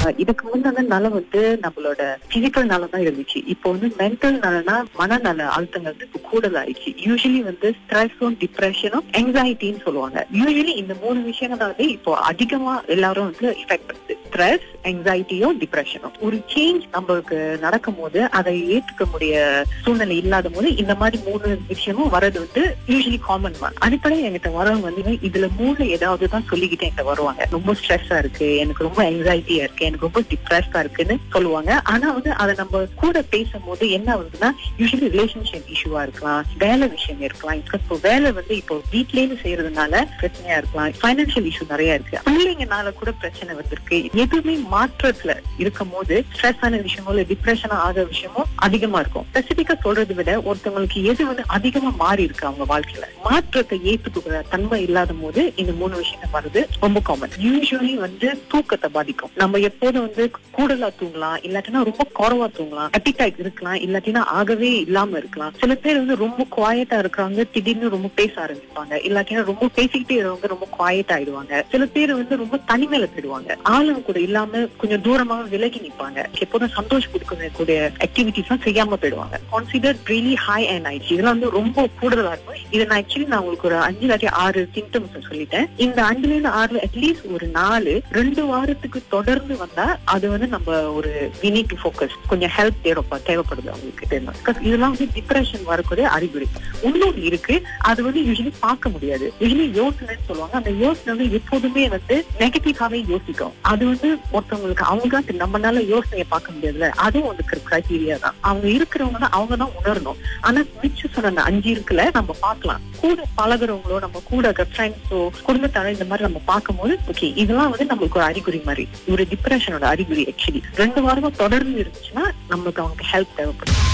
அஹ் இதுக்கு முன்னாடி நலம் வந்து நம்மளோட பிசிக்கல் நலம் தான் இருந்துச்சு இப்போ வந்து மென்டல் நலனா மனநல அழுத்தங்கள் வந்து இப்போ கூடுதல் ஆயிடுச்சு யூஸ்வலி வந்து ஸ்ட்ரெஸும் டிப்ரெஷனும் எங்ஸைட்டின்னு சொல்லுவாங்க யூஸ்வலி இந்த மூணு விஷயங்கள் தான் வந்து இப்போ அதிகமா எல்லாரும் வந்து எஃபெக்ட் பண்ணுது ஸ்ட்ரெஸ் எங்ஸைட்டியும் டிப்ரெஷனும் ஒரு சேஞ்ச் நம்மளுக்கு நடக்கும் போது அதை ஏத்துக்க முடிய சூழ்நிலை இல்லாத போது இந்த மாதிரி மூணு விஷயமும் வரது வந்து யூஸ்வலி காமன் தான் அடிப்படையில் என்கிட்ட வரவங்க வந்து இதுல மூணு ஏதாவது தான் சொல்லிக்கிட்டே என்கிட்ட வருவாங்க ரொம்ப ஸ்ட்ரெஸ்ஸா இருக்கு எனக்கு ரொம்ப எங்ஸைட்டியா இருக்கு எனக்கு ரொம்ப டிப்ரெஸ்டா இருக்குன்னு சொல்லுவாங்க ஆனா வந்து அதை நம்ம கூட பேசும்போது என்ன ஆகுதுன்னா யூஸ்வலி ரிலேஷன்ஷிப் இஷ்யூவா இருக்கலாம் வேலை விஷயம் இருக்கலாம் இப்போ வேலை வந்து இப்போ வீட்ல இருந்து செய்யறதுனால பிரச்சனையா இருக்கலாம் ஃபைனான்சியல் இஷ்யூ நிறைய இருக்கு பிள்ளைங்கனால கூட பிரச்சனை வந்திருக்கு எதுவுமே மாற்றத்துல இருக்கும் போது ஸ்ட்ரெஸ் ஆன விஷயமோ இல்ல டிப்ரெஷன் ஆகிற விஷயமோ அதிகமா இருக்கும் ஸ்பெசிபிக்கா சொல்றதை விட ஒருத்தவங்களுக்கு எது வந்து அதிகமா மாறி இருக்கு அவங்க வாழ்க்கையில மாற்றத்தை ஏத்துக்கிற தன்மை இல்லாத போது இந்த மூணு விஷயங்கள் வருது ரொம்ப காமன் யூஸ்வலி வந்து தூக்கத்தை பாதிக்கும் நம்ம எப்போதும் வந்து கூடுதலா தூங்கலாம் இல்லாட்டினா ரொம்ப குறவா தூங்கலாம் அட்டிடைட் இருக்கலாம் இல்லாட்டினா ஆகவே இல்லாம இருக்கலாம் சில பேர் வந்து ரொம்ப குவாய்டா இருக்கிறவங்க திடீர்னு ரொம்ப பேச ஆரம்பிப்பாங்க இல்லாட்டினா ரொம்ப பேசிக்கிட்டே இருக்கவங்க ரொம்ப குவாய்ட் ஆயிடுவாங்க சில பேர் வந்து ரொம்ப தனிமையில போயிடுவாங்க ஆளுங்க கூட இல்லாம கொஞ்சம் தூரமாக விலகி நிப்பாங்க எப்போதும் சந்தோஷம் கொடுக்கக்கூடிய ஆக்டிவிட்டிஸ் எல்லாம் செய்யாம போயிடுவாங்க கான்சிடர் ரியலி ஹை அண்ட் ஆயிடுச்சு இதெல்லாம் வந்து ரொம்ப கூடுதலா இருக்கும் இதை நான் ஆக்சுவலி நான் உங்களுக்கு ஒரு அஞ்சு இல்லாட்டி ஆறு சிம்டம்ஸ் சொல்லிட்டேன் இந்த அஞ்சுல இருந்து ஆறுல அட்லீஸ்ட் ஒரு நாலு ரெண்டு வாரத்துக்கு தொடர்ந்து வந்தா அது வந்து நம்ம ஒரு we need to ஃபோக்கஸ் கொஞ்சம் ஹெல்ப் தேவைப்ப தேவைப்படுது அவங்களுக்கு Because இதெல்லாம் வந்து டிப்ரெஷன் வரக்கூடிய அறிகுறி இன்னொன்று இருக்கு அது வந்து யூஸ்வலி பார்க்க முடியாது யூஸ்வலி யோசனைன்னு சொல்லுவாங்க அந்த யோசனை வந்து எப்போதுமே வந்து நெகட்டிவாவே யோசிக்கும் அது வந்து ஒருத்தவங்களுக்கு அவங்க நம்மளால யோசனையை பார்க்க முடியாதுல்ல அதுவும் வந்து கிரைட்டீரியா தான் அவங்க இருக்கிறவங்க தான் அவங்க தான் உணரணும் ஆனா மிச்சம் சொன்ன அந்த அஞ்சு இருக்குல்ல நம்ம பார்க்கலாம் கூட பழகுறவங்களோ நம்ம கூட ஃப்ரெண்ட்ஸோ குடும்பத்தாரோ இந்த மாதிரி நம்ம பார்க்கும்போது ஓகே இதெல்லாம் வந்து நம்மளுக்கு ஒரு அறிகுறி மாதிரி ஒரு டிப்ரெஷனோட அறிகுறி ஆக்சுவலி ரெண்டு வாரமா தொடர்ந்து இருந்துச்சுன்னா நம்மளுக்கு அவங்களுக்கு ஹெல்ப் தேவைப்படும்